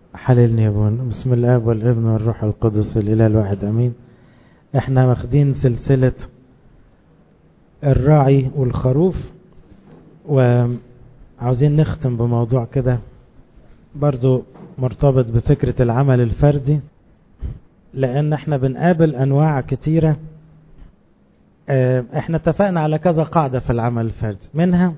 حللني يا ابونا بسم الله والابن والروح القدس الاله الواحد امين احنا واخدين سلسلة الراعي والخروف وعاوزين نختم بموضوع كده برضو مرتبط بفكرة العمل الفردي لان احنا بنقابل انواع كتيرة احنا اتفقنا على كذا قاعدة في العمل الفردي منها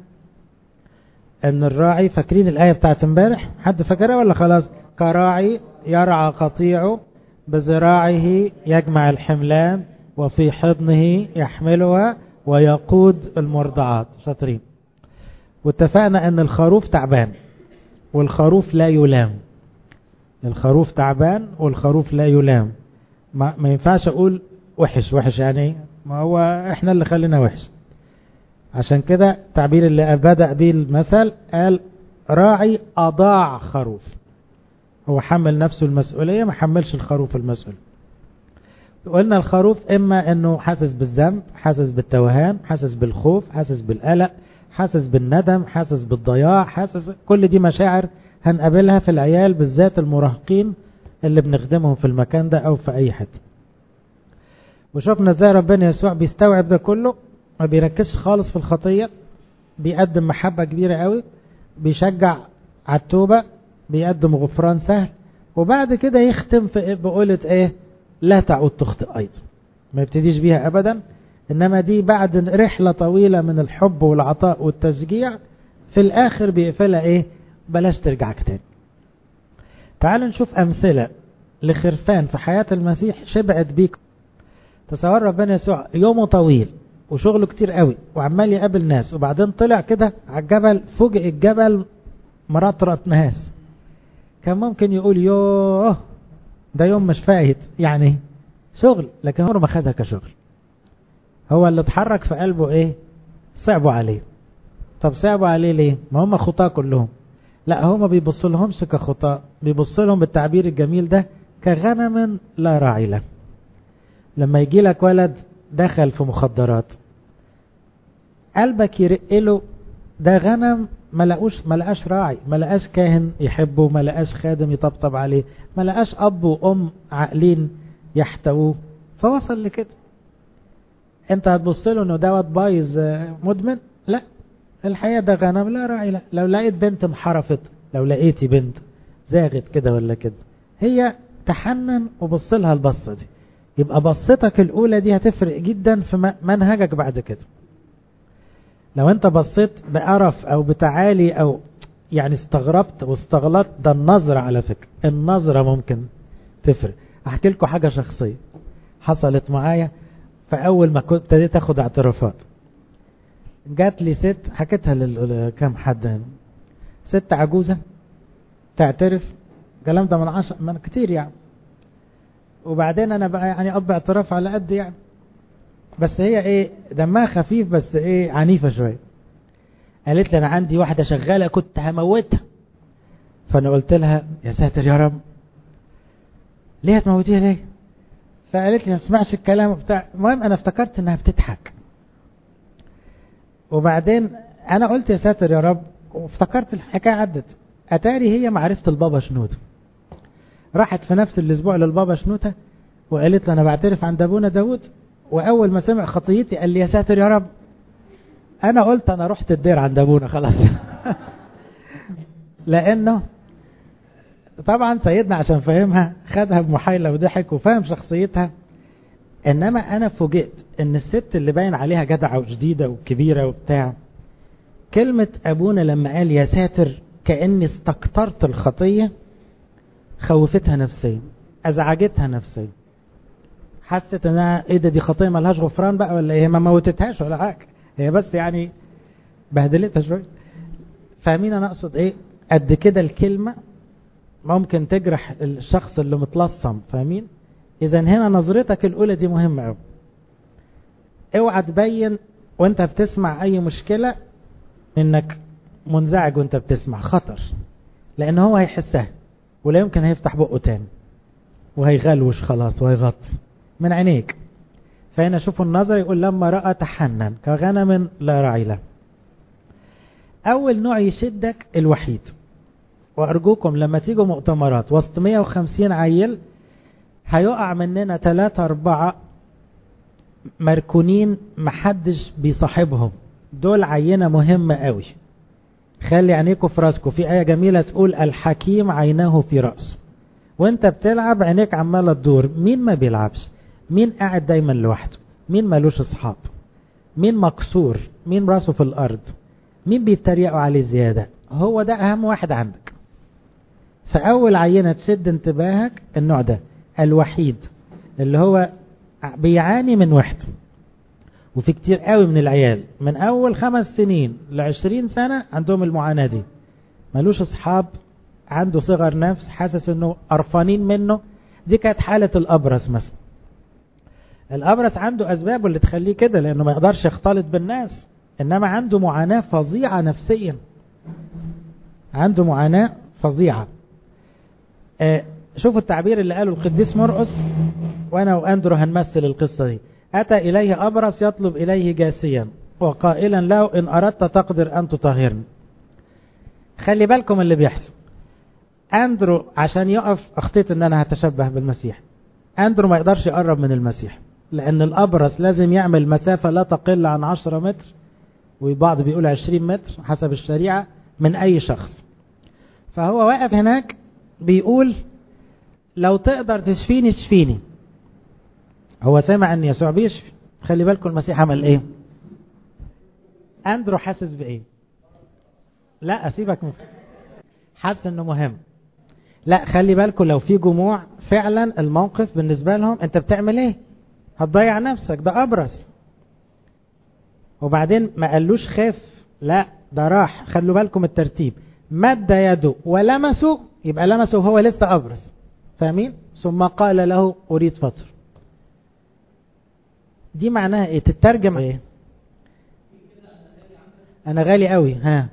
ان الراعي فاكرين الايه بتاعت امبارح حد فاكرها ولا خلاص كراعي يرعى قطيعه بذراعه يجمع الحملان وفي حضنه يحملها ويقود المرضعات شاطرين واتفقنا ان الخروف تعبان والخروف لا يلام الخروف تعبان والخروف لا يلام ما, ما ينفعش اقول وحش وحش يعني ما هو احنا اللي خلينا وحش عشان كده التعبير اللي بدأ به المثل قال راعي أضاع خروف هو حمل نفسه المسؤولية ما حملش الخروف المسؤول قلنا الخروف إما أنه حاسس بالذنب حاسس بالتوهان حاسس بالخوف حاسس بالقلق حاسس بالندم حاسس بالضياع حاسس كل دي مشاعر هنقابلها في العيال بالذات المراهقين اللي بنخدمهم في المكان ده أو في أي حته وشفنا ازاي ربنا يسوع بيستوعب ده كله ما بيركزش خالص في الخطية بيقدم محبة كبيرة قوي بيشجع على التوبة بيقدم غفران سهل وبعد كده يختم في بقولة ايه لا تعود تخطئ ايضا ما يبتديش بيها ابدا انما دي بعد رحلة طويلة من الحب والعطاء والتشجيع في الاخر بيقفلها ايه بلاش ترجعك تاني تعالوا نشوف امثلة لخرفان في حياة المسيح شبعت بيك تصور ربنا يسوع يومه طويل وشغله كتير قوي وعمال يقابل ناس وبعدين طلع كده على الجبل فوجئ الجبل مرطرط ناس كان ممكن يقول يوه ده يوم مش فايت يعني شغل لكن هو ما خدها كشغل هو اللي اتحرك في قلبه ايه صعبوا عليه طب صعبوا عليه ليه ما هم خطاة كلهم لا هو ما بيبص لهمش كخطاة بيبص لهم بالتعبير الجميل ده كغنم لا راعي له لما يجي لك ولد دخل في مخدرات قلبك يرق له ده غنم ما لقوش ما لقاش راعي ما لقاش كاهن يحبه ما لقاش خادم يطبطب عليه ما لقاش اب وام عاقلين يحتووه فوصل لكده انت هتبص له انه دوت بايظ مدمن لا الحقيقه ده غنم لا راعي لا لو لقيت بنت انحرفت لو لقيتي بنت زاغت كده ولا كده هي تحنن وبص لها البصه دي يبقى بصتك الأولى دي هتفرق جدا في منهجك بعد كده لو انت بصيت بقرف او بتعالي او يعني استغربت واستغلطت ده النظرة على فكرة النظرة ممكن تفرق احكي لكم حاجة شخصية حصلت معايا فاول ما كنت ابتديت اخد اعترافات جات لي ست حكيتها لكام حد ست عجوزة تعترف الكلام ده من عشر من كتير يعني وبعدين انا بقى يعني اب اعتراف على قد يعني بس هي ايه دمها خفيف بس ايه عنيفه شويه قالت لي انا عندي واحده شغاله كنت هموتها فانا قلت لها يا ساتر يا رب ليه هتموتيها ليه فقالت لي ما اسمعش الكلام بتاع المهم انا افتكرت انها بتضحك وبعدين انا قلت يا ساتر يا رب وافتكرت الحكايه عدت اتاري هي معرفه البابا شنوده راحت في نفس الاسبوع للبابا شنوته وقالت له انا بعترف عند ابونا داود واول ما سمع خطيتي قال لي يا ساتر يا رب انا قلت انا رحت الدير عند ابونا خلاص لانه طبعا سيدنا عشان فهمها خدها بمحايله وضحك وفهم شخصيتها انما انا فوجئت ان الست اللي باين عليها جدعه وجديده وكبيره وبتاع كلمه ابونا لما قال يا ساتر كاني استكترت الخطيه خوفتها نفسيا ازعجتها نفسيا حست انها ايه ده دي خطيه ملهاش غفران بقى ولا ايه ما موتتهاش ولا حاجه هي بس يعني بهدلتها شويه فاهمين انا اقصد ايه قد كده الكلمه ممكن تجرح الشخص اللي متلصم فاهمين اذا هنا نظرتك الاولى دي مهمه قوي اوعى تبين وانت بتسمع اي مشكله انك منزعج وانت بتسمع خطر لان هو هيحسها ولا يمكن هيفتح بقه تاني وهيغلوش خلاص وهيغطي من عينيك فهنا شوفوا النظر يقول لما رأى تحنن كغنم لا راعي له أول نوع يشدك الوحيد وارجوكم لما تيجوا مؤتمرات وسط 150 عيل هيقع مننا 3 4 مركونين محدش بيصاحبهم دول عينة مهمة قوي خلي عينيكوا في راسكوا في آية جميلة تقول الحكيم عيناه في رأسه وانت بتلعب عينيك عمالة تدور مين ما بيلعبش مين قاعد دايما لوحده مين مالوش اصحاب مين مكسور مين راسه في الارض مين بيتريقوا عليه زيادة هو ده اهم واحد عندك فاول عينة تشد انتباهك النوع ده الوحيد اللي هو بيعاني من وحده وفي كتير قوي من العيال من اول خمس سنين لعشرين سنة عندهم المعاناة دي ملوش اصحاب عنده صغر نفس حاسس انه قرفانين منه دي كانت حالة الابرص مثلا الابرص عنده اسبابه اللي تخليه كده لانه ما يقدرش يختلط بالناس انما عنده معاناة فظيعة نفسيا عنده معاناة فظيعة آه شوفوا التعبير اللي قاله القديس مرقس وانا واندرو هنمثل القصة دي اتى اليه ابرص يطلب اليه جاسيا وقائلا له ان اردت تقدر ان تطهرني خلي بالكم اللي بيحصل اندرو عشان يقف اخطيت ان انا هتشبه بالمسيح اندرو ما يقدرش يقرب من المسيح لان الابرص لازم يعمل مسافة لا تقل عن 10 متر وبعض بيقول 20 متر حسب الشريعة من اي شخص فهو واقف هناك بيقول لو تقدر تشفيني اشفيني هو سمع ان يسوع بيشفي خلي بالكم المسيح عمل ايه اندرو حاسس بايه لا اسيبك من حاسس انه مهم لا خلي بالكم لو في جموع فعلا الموقف بالنسبة لهم انت بتعمل ايه هتضيع نفسك ده ابرص وبعدين ما قالوش خاف لا ده راح خلوا بالكم الترتيب مد يده ولمسه يبقى لمسه وهو لسه ابرص فاهمين ثم قال له اريد فطر دي معناها ايه تترجم ايه انا غالي قوي ها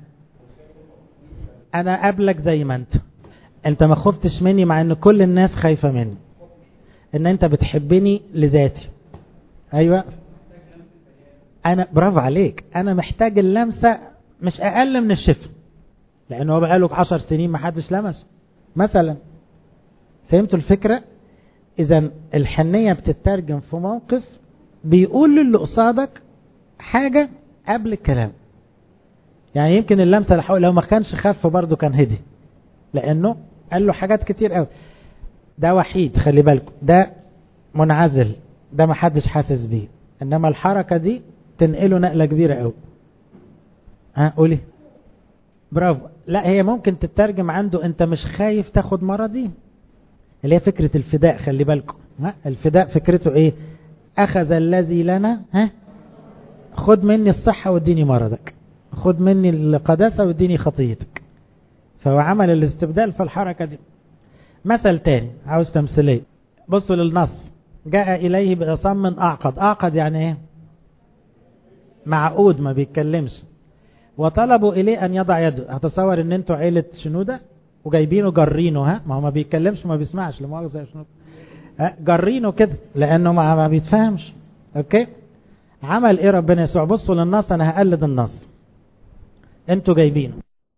انا قبلك زي ما انت انت ما خفتش مني مع ان كل الناس خايفة مني ان انت بتحبني لذاتي ايوه انا برافو عليك انا محتاج اللمسة مش اقل من الشفا لانه هو بقاله عشر سنين ما حدش لمسه مثلا فهمتوا الفكرة اذا الحنية بتترجم في موقف بيقول للي قصادك حاجة قبل الكلام يعني يمكن اللمسة لو ما كانش خف برضه كان هدي لانه قال له حاجات كتير قوي ده وحيد خلي بالكم ده منعزل ده ما حدش حاسس بيه انما الحركة دي تنقله نقلة كبيرة قوي ها قولي برافو لا هي ممكن تترجم عنده انت مش خايف تاخد مرضي اللي هي فكرة الفداء خلي بالكم ها الفداء فكرته ايه اخذ الذي لنا ها خد مني الصحة واديني مرضك خد مني القداسة واديني خطيتك فهو عمل الاستبدال في الحركة دي مثل تاني عاوز تمثيلية بصوا للنص جاء إليه بعصام أعقد أعقد يعني إيه معقود ما بيتكلمش وطلبوا إليه أن يضع يده هتصور إن أنتوا عيلة شنودة وجايبينه جرينه ها ما هو ما بيتكلمش ما بيسمعش لمؤاخذة يا شنودة جرينه كده لأنه ما, ما بيتفهمش أوكي عمل إيه ربنا يسوع بصوا للنص أنا هقلد النص أنتوا جايبينه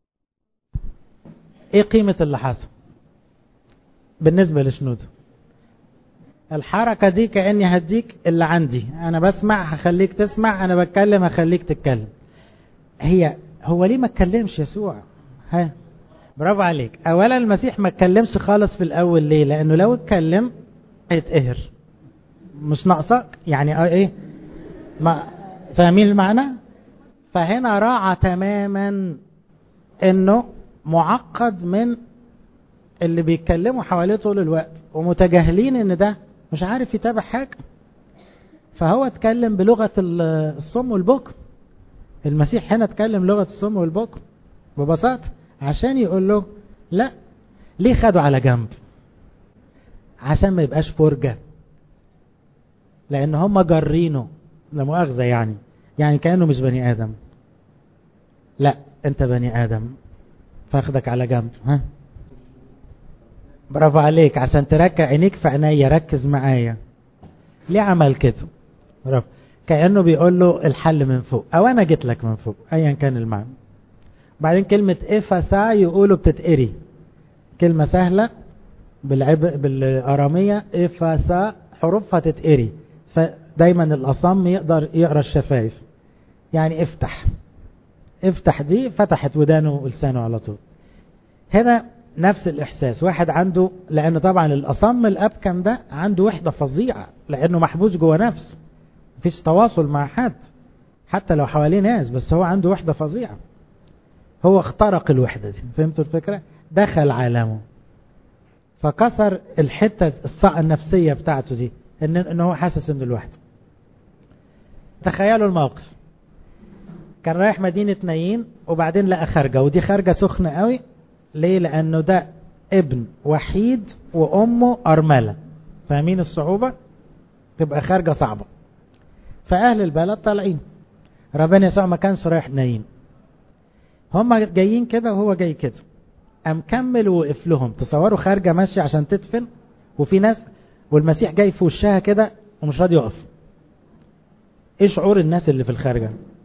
ايه قيمة اللي حصل بالنسبة لشنودة الحركة دي كأني هديك اللي عندي انا بسمع هخليك تسمع انا بتكلم هخليك تتكلم هي هو ليه ما اتكلمش يسوع ها برافو عليك اولا المسيح ما اتكلمش خالص في الاول ليه لانه لو اتكلم هيتقهر مش ناقصك يعني اه ايه ما فاهمين المعنى فهنا راعى تماما انه معقد من اللي بيتكلموا حواليه طول الوقت ومتجاهلين ان ده مش عارف يتابع حاجة فهو اتكلم بلغة الصم والبكم المسيح هنا اتكلم لغة الصم والبكم ببساطة عشان يقول له لا ليه خدوا على جنب عشان ما يبقاش فرجة لان هم جرينه لا مؤاخذة يعني يعني كأنه مش بني آدم لا انت بني آدم فاخدك على جنب ها برافو عليك عشان تركع عينيك في عينيا ركز معايا ليه عمل كده برافو كأنه بيقول له الحل من فوق او انا جيت لك من فوق ايا كان المعنى بعدين كلمة افثا يقولوا بتتقري كلمة سهلة بالعب بالأرامية إفاسا حروفها تتقري فدايما الأصم يقدر يقرأ الشفايف يعني افتح افتح دي فتحت ودانه ولسانه على طول هنا نفس الإحساس واحد عنده لأنه طبعا الأصم الأبكم ده عنده وحدة فظيعة لأنه محبوس جوه نفسه مفيش تواصل مع حد حتى لو حواليه ناس بس هو عنده وحدة فظيعة هو اخترق الوحدة دي فهمتوا الفكرة دخل عالمه فكسر الحتة الصقة النفسية بتاعته دي ان, إن هو حاسس انه لوحده تخيلوا الموقف كان رايح مدينة نايين وبعدين لقى خارجة ودي خارجة سخنة قوي ليه لانه ده ابن وحيد وامه ارملة فاهمين الصعوبة تبقى خارجة صعبة فاهل البلد طالعين ربنا يسوع ما كانش رايح نايين هم جايين كده وهو جاي كده قام كمل ووقف لهم تصوروا خارجة ماشية عشان تدفن وفي ناس والمسيح جاي في وشها كده ومش راضي يقف ايه شعور الناس اللي في الخارجة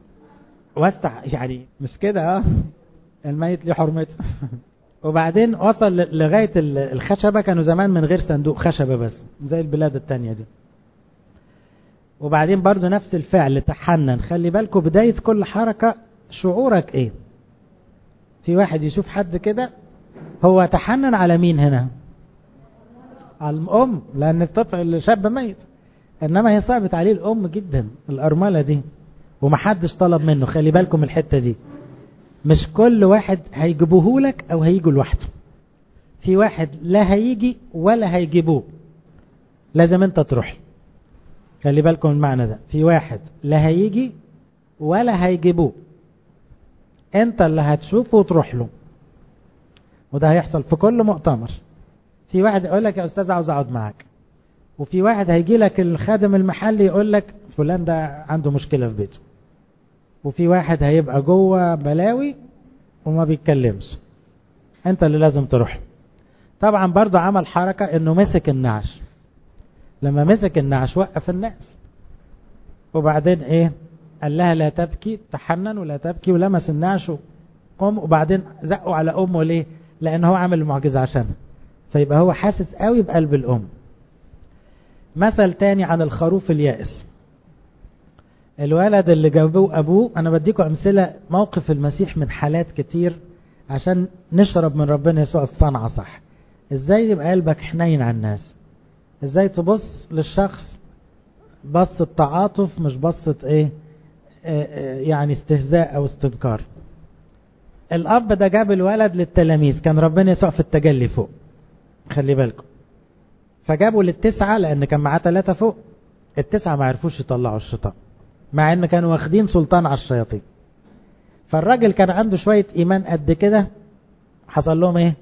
وسع يعني مش كده اه الميت ليه حرمته وبعدين وصل لغاية الخشبة كانوا زمان من غير صندوق خشبة بس زي البلاد التانية دي وبعدين برضو نفس الفعل تحنن خلي بالكم بداية كل حركة شعورك ايه في واحد يشوف حد كده هو تحنن على مين هنا على الام لان الطفل الشاب ميت انما هي صعبت عليه الام جدا الارمله دي ومحدش طلب منه خلي بالكم الحته دي مش كل واحد هيجيبوه لك او هيجوا لوحده في واحد لا هيجي ولا هيجيبوه لازم انت تروح خلي بالكم المعنى ده في واحد لا هيجي ولا هيجيبوه انت اللي هتشوفه وتروح له وده هيحصل في كل مؤتمر في واحد يقول لك يا استاذ عاوز اقعد معاك وفي واحد هيجي لك الخادم المحلي يقول لك فلان ده عنده مشكلة في بيته وفي واحد هيبقى جوه بلاوي وما بيتكلمش انت اللي لازم تروح طبعا برضو عمل حركة انه مسك النعش لما مسك النعش وقف الناس وبعدين ايه قال لها لا تبكي تحنن ولا تبكي ولمس النعش قم وبعدين زقوا على امه ليه لان هو عامل المعجزة عشانها فيبقى هو حاسس قوي بقلب الام مثل تاني عن الخروف اليائس الولد اللي جابوه ابوه انا بديكم امثله موقف المسيح من حالات كتير عشان نشرب من ربنا يسوع الصنعه صح ازاي يبقى قلبك حنين على الناس ازاي تبص للشخص بصة تعاطف مش بصة ايه يعني استهزاء او استنكار الاب ده جاب الولد للتلاميذ كان ربنا يسوع في التجلي فوق خلي بالكم فجابوا للتسعة لان كان معاه ثلاثة فوق التسعة ما عرفوش يطلعوا الشيطان مع ان كانوا واخدين سلطان على الشياطين فالراجل كان عنده شوية ايمان قد كده حصل لهم ايه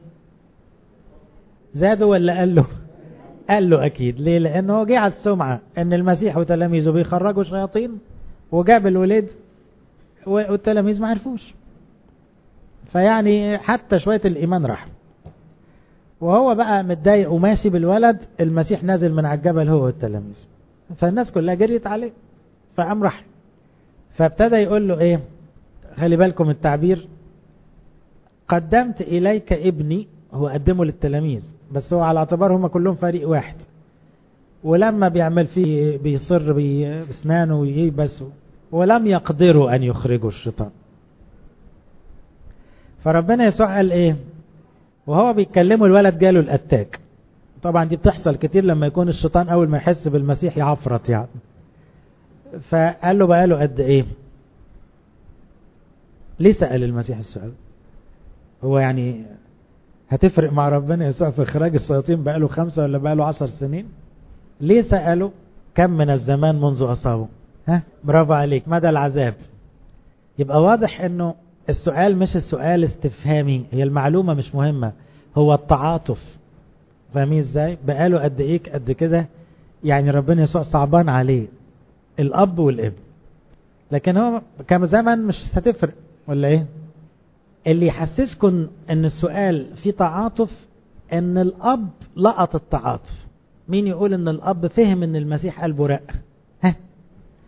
زادوا ولا قال له قال له اكيد ليه لانه جه على السمعة ان المسيح وتلاميذه بيخرجوا شياطين وجاب الولد والتلاميذ ما عرفوش فيعني حتى شوية الايمان راح وهو بقى متضايق وماشي بالولد المسيح نازل من على الجبل هو والتلاميذ فالناس كلها جريت عليه فقام راح فابتدى يقول له ايه خلي بالكم التعبير قدمت اليك ابني هو قدمه للتلاميذ بس هو على اعتبار هم كلهم فريق واحد ولما بيعمل فيه بيصر باسنانه وييبس ولم يقدروا ان يخرجوا الشيطان فربنا يسوع قال ايه وهو بيتكلموا الولد جاله الاتاك طبعا دي بتحصل كتير لما يكون الشيطان اول ما يحس بالمسيح يعفرت يعني فقال له بقى له قد ايه ليه سأل المسيح السؤال هو يعني هتفرق مع ربنا يسوع في اخراج الشياطين بقى له خمسة ولا بقى له عشر سنين ليه سأله كم من الزمان منذ أصابه ها برافو عليك مدى العذاب يبقى واضح انه السؤال مش السؤال استفهامي هي المعلومة مش مهمة هو التعاطف فاهمين ازاي بقاله قد ايه قد كده يعني ربنا يسوع صعبان عليه الاب والابن لكن هو كم زمن مش هتفرق ولا ايه اللي يحسسكم ان السؤال فيه تعاطف ان الاب لقط التعاطف مين يقول ان الاب فهم ان المسيح قلبه رق ها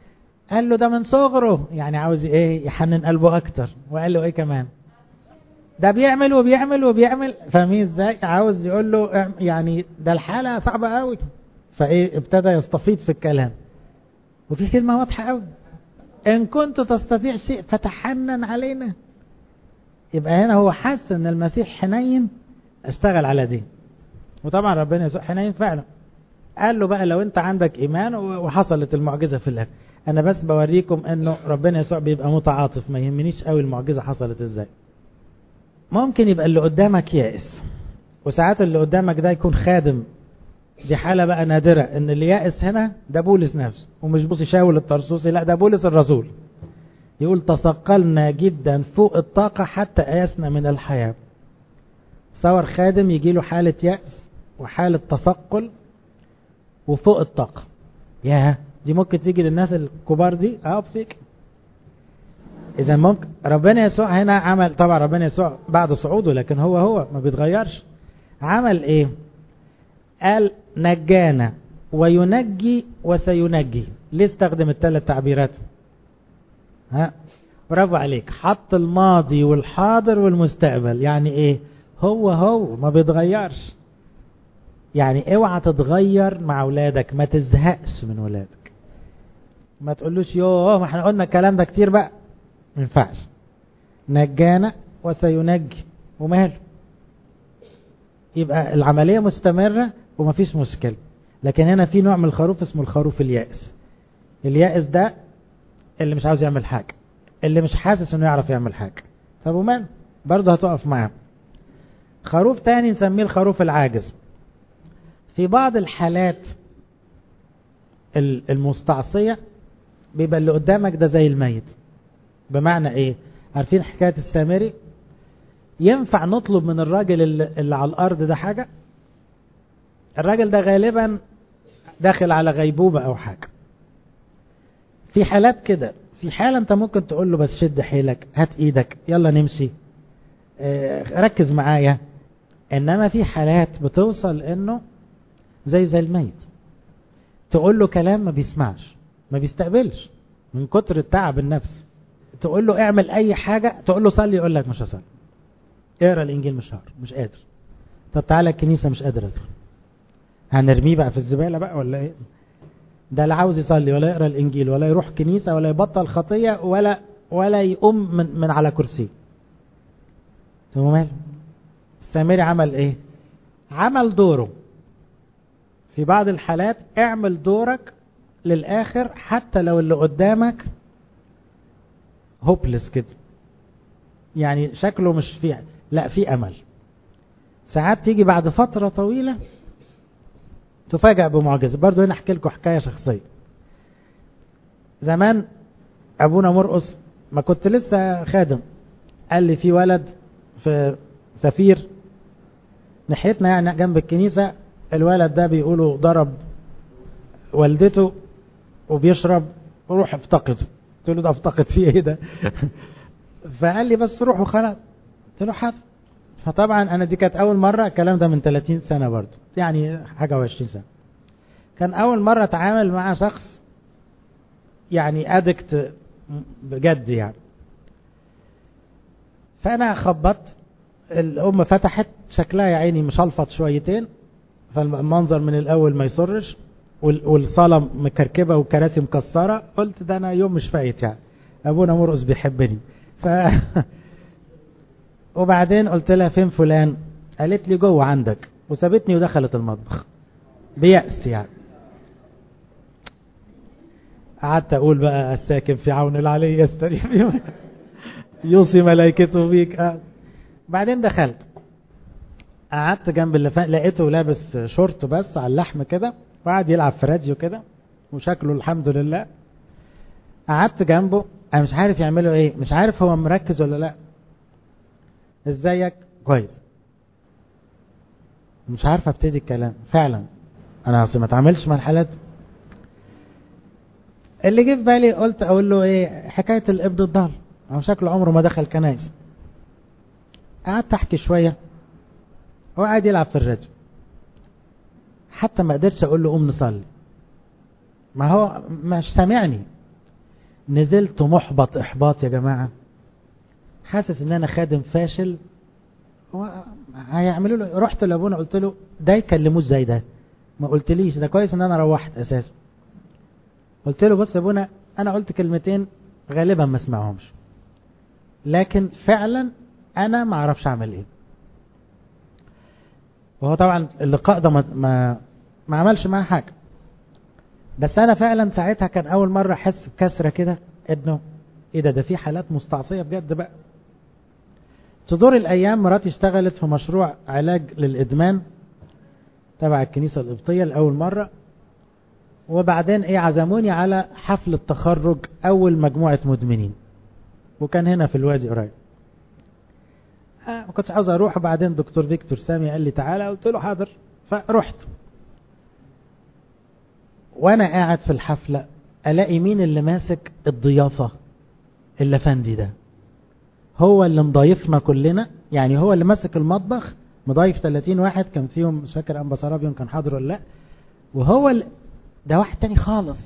قال له ده من صغره يعني عاوز ايه يحنن قلبه اكتر وقال له ايه كمان ده بيعمل وبيعمل وبيعمل فاهمين ازاي عاوز يقول له يعني ده الحالة صعبة قوي فايه ابتدى يستفيض في الكلام وفي كلمة واضحة قوي ان كنت تستطيع شيء فتحنن علينا يبقى هنا هو حس ان المسيح حنين اشتغل على دي وطبعا ربنا يسوع حنين فعلا قال له بقى لو انت عندك ايمان وحصلت المعجزة في الاخر انا بس بوريكم انه ربنا يسوع بيبقى متعاطف ما يهمنيش قوي المعجزة حصلت ازاي ممكن يبقى اللي قدامك يائس وساعات اللي قدامك ده يكون خادم دي حالة بقى نادرة ان اللي يائس هنا ده بولس نفسه ومش بص شاول الطرسوسي لا ده بولس الرسول يقول تثقلنا جدا فوق الطاقة حتى ايسنا من الحياة صور خادم يجي له حالة يأس وحالة تثقل وفوق الطاقة ياه دي ممكن تيجي للناس الكبار دي اه بسيك اذا ممكن ربنا يسوع هنا عمل طبعا ربنا يسوع بعد صعوده لكن هو هو ما بيتغيرش عمل ايه قال نجانا وينجي وسينجي ليه استخدم الثلاث تعبيرات ها برافو عليك حط الماضي والحاضر والمستقبل يعني ايه هو هو ما بيتغيرش يعني اوعى تتغير مع اولادك ما تزهقش من ولادك ما تقولوش يوه ما احنا قلنا الكلام ده كتير بقى ما ينفعش نجانا وسينجي وماله يبقى العملية مستمرة ومفيش مشكلة لكن هنا في نوع من الخروف اسمه الخروف اليائس اليائس ده اللي مش عاوز يعمل حاجة اللي مش حاسس انه يعرف يعمل حاجة طب وماله برضه هتقف معاه خروف تاني نسميه الخروف العاجز في بعض الحالات المستعصية بيبقى اللي قدامك ده زي الميت بمعنى ايه عارفين حكاية السامري ينفع نطلب من الراجل اللي على الارض ده حاجة الراجل ده غالبا داخل على غيبوبة او حاجة في حالات كده في حالة انت ممكن تقول له بس شد حيلك هات ايدك يلا نمشي اه ركز معايا انما في حالات بتوصل انه زي زي الميت تقول له كلام ما بيسمعش ما بيستقبلش من كتر التعب النفسي تقول له اعمل اي حاجة تقول له صلي يقول لك مش هصلي اقرا الانجيل مش هقرا مش قادر طب تعالى الكنيسة مش قادر ادخل هنرميه بقى في الزبالة بقى ولا ايه ده لا عاوز يصلي ولا يقرا الانجيل ولا يروح كنيسة ولا يبطل خطية ولا ولا يقوم من, من على كرسي هو ماله السامري عمل ايه عمل دوره في بعض الحالات اعمل دورك للاخر حتى لو اللي قدامك هوبلس كده يعني شكله مش فيه لا في امل ساعات تيجي بعد فترة طويلة تفاجأ بمعجزة برضو هنا احكي لكم حكاية شخصية زمان ابونا مرقص ما كنت لسه خادم قال لي في ولد في سفير ناحيتنا يعني جنب الكنيسة الولد ده بيقولوا ضرب والدته وبيشرب وروح افتقده قلت له ده افتقد فيه ايه ده فقال لي بس روح وخلاص قلت له حاضر فطبعا انا دي كانت اول مرة الكلام ده من 30 سنة برضه يعني حاجة و20 سنة كان اول مرة اتعامل مع شخص يعني ادكت بجد يعني فانا خبطت الام فتحت شكلها يا عيني مشلفط شويتين فالمنظر من الاول ما يسرش والصالة مكركبة والكراسي مكسرة قلت ده انا يوم مش فايت يعني ابونا مرقص بيحبني ف وبعدين قلت لها فين فلان قالت لي جوه عندك وسابتني ودخلت المطبخ بيأس يعني قعدت اقول بقى الساكن في عون العلي يستريح يوصي ملائكته بيك بعدين دخلت قعدت جنب اللي فات لقيته لابس شورت بس على اللحم كده وقعد يلعب في راديو كده وشكله الحمد لله قعدت جنبه انا مش عارف يعملوا ايه مش عارف هو مركز ولا لا ازيك كويس مش عارف ابتدي الكلام فعلا انا اصل ما اتعاملش مع الحالات اللي جه في بالي قلت اقول له ايه حكايه الابن الضال هو شكله عمره ما دخل كنايس قعدت احكي شويه هو قاعد يلعب في الراديو حتى ما قدرتش اقول له قوم نصلي ما هو مش سامعني نزلت محبط احباط يا جماعه حاسس ان انا خادم فاشل هو هيعملوا له رحت لابونا قلت له ده يكلموه ازاي ده ما قلتليش ده كويس ان انا روحت اساسا قلت له بص يا ابونا انا قلت كلمتين غالبا ما اسمعهمش لكن فعلا انا ما اعرفش اعمل ايه وهو طبعا اللقاء ده ما ما, ما عملش معاه حاجه بس انا فعلا ساعتها كان اول مره احس بكسره كده انه ايه ده ده في حالات مستعصيه بجد بقى تدور الايام مراتي اشتغلت في مشروع علاج للادمان تبع الكنيسه القبطيه لاول مره وبعدين ايه عزموني على حفل التخرج اول مجموعه مدمنين وكان هنا في الوادي قريب آه ما كنتش عاوز اروح وبعدين دكتور فيكتور سامي قال لي تعالى قلت له حاضر فرحت وانا قاعد في الحفله الاقي مين اللي ماسك الضيافه اللفندي ده هو اللي مضايفنا كلنا يعني هو اللي ماسك المطبخ مضايف 30 واحد كان فيهم مش فاكر ام بصرابيون كان حاضر ولا لا وهو اللي ده واحد تاني خالص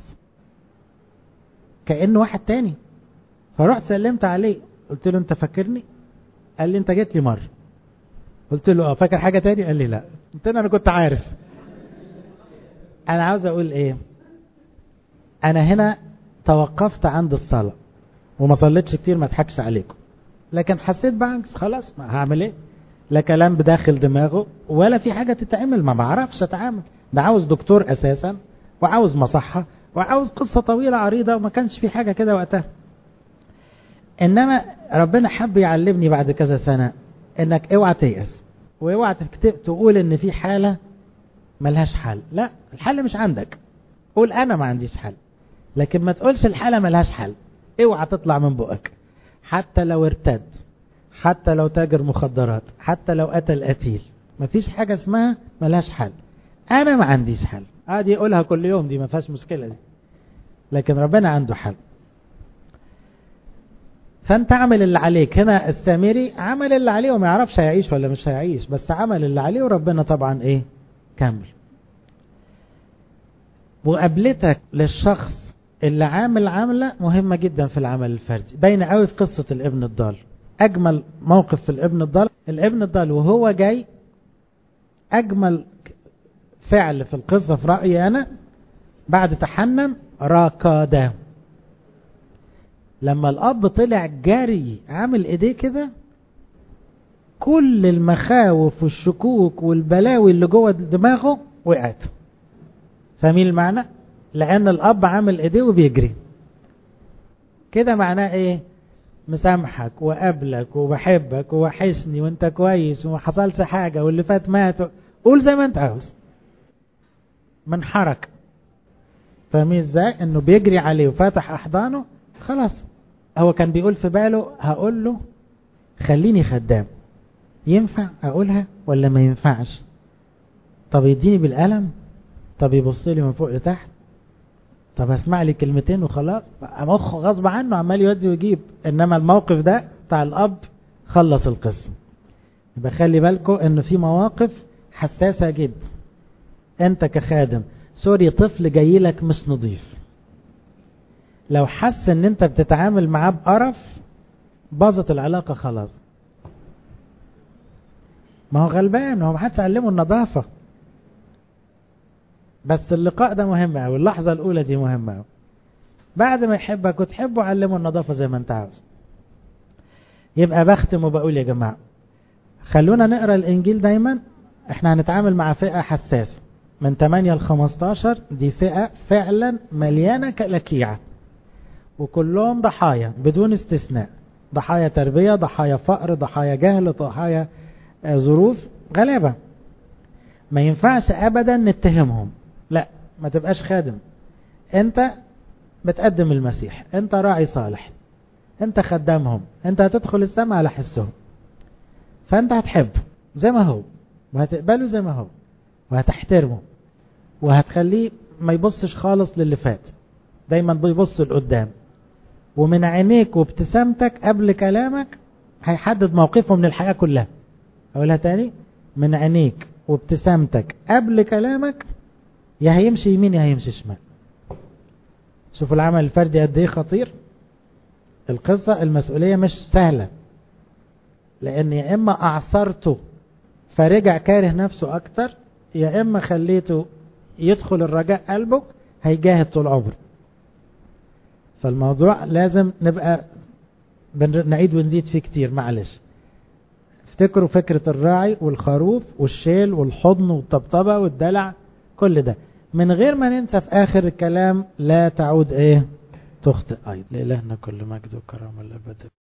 كانه واحد تاني فرحت سلمت عليه قلت له انت فاكرني قال لي انت جيت لي مره قلت له اه فاكر حاجه تاني قال لي لا قلت له انا كنت عارف انا عاوز اقول ايه انا هنا توقفت عند الصلاه وما صليتش كتير ما اضحكش عليكم لكن حسيت بعكس خلاص ما هعمل ايه لا كلام بداخل دماغه ولا في حاجه تتعمل ما بعرفش اتعامل ده عاوز دكتور اساسا وعاوز مصحه وعاوز قصه طويله عريضه وما كانش في حاجه كده وقتها انما ربنا حب يعلمني بعد كذا سنه انك اوعى تيأس واوعى تقول ان في حاله ملهاش حل لا الحل مش عندك قول انا ما عنديش حل لكن ما تقولش الحاله ملهاش حل اوعى تطلع من بقك حتى لو ارتد حتى لو تاجر مخدرات حتى لو قتل قتيل مفيش حاجه اسمها ملهاش حل انا ما عنديش حل عادي يقولها كل يوم دي ما فيهاش مشكله دي لكن ربنا عنده حل فانت اعمل اللي عليك هنا السامري عمل اللي عليه وما يعرفش هيعيش ولا مش هيعيش بس عمل اللي عليه وربنا طبعا ايه كمل مقابلتك للشخص اللي عامل عامله مهمه جدا في العمل الفردي باينه قوي في قصه الابن الضال اجمل موقف في الابن الضال الابن الضال وهو جاي اجمل فعل في القصه في رايي انا بعد تحنن ركض لما الاب طلع جري عامل ايديه كده كل المخاوف والشكوك والبلاوي اللي جوه دماغه وقعت فاهمين المعنى لان الاب عامل ايديه وبيجري كده معناه ايه مسامحك وقابلك وبحبك ووحشني وانت كويس وما حصلش حاجه واللي فات مات قول زي ما انت عاوز من حركه فاهمين ازاي انه بيجري عليه وفاتح احضانه خلاص هو كان بيقول في باله هقول له خليني خدام ينفع اقولها ولا ما ينفعش طب يديني بالقلم طب يبص لي من فوق لتحت طب اسمع لي كلمتين وخلاص مخه غصب عنه عمال يودي ويجيب انما الموقف ده بتاع الاب خلص القصه يبقى خلي بالكم ان في مواقف حساسه جدا انت كخادم سوري طفل جاي لك مش نظيف لو حس ان انت بتتعامل معاه بقرف باظت العلاقه خلاص ما هو غلبان هو محدش علمه النظافه بس اللقاء ده مهم قوي اللحظه الاولى دي مهمه قوي بعد ما يحبك وتحبه علمه النظافه زي ما انت عاوز يبقى بختم وبقول يا جماعه خلونا نقرا الانجيل دايما احنا هنتعامل مع فئه حساسه من 8 ل 15 دي فئه فعلا مليانه كلاكيعه وكلهم ضحايا بدون استثناء ضحايا تربيه ضحايا فقر ضحايا جهل ضحايا ظروف غلابه ما ينفعش ابدا نتهمهم لا ما تبقاش خادم انت بتقدم المسيح انت راعي صالح انت خدامهم انت هتدخل السماء على حسهم فانت هتحبه زي ما هو وهتقبله زي ما هو وهتحترمه وهتخليه ما يبصش خالص للي فات دايما بيبص لقدام ومن عينيك وابتسامتك قبل كلامك هيحدد موقفه من الحياة كلها اقولها تاني من عينيك وابتسامتك قبل كلامك يا هيمشي يمين يا هيمشي شمال شوفوا العمل الفردي قد ايه خطير القصة المسؤولية مش سهلة لان يا اما اعثرته فرجع كاره نفسه اكتر يا اما خليته يدخل الرجاء قلبه هيجاهد طول عمره فالموضوع لازم نبقى نعيد ونزيد فيه كتير معلش افتكروا فكرة الراعي والخروف والشيل والحضن والطبطبة والدلع كل ده من غير ما ننسى في آخر الكلام لا تعود ايه تخطئ أيضا لإلهنا كل مجد وكرامة الأبد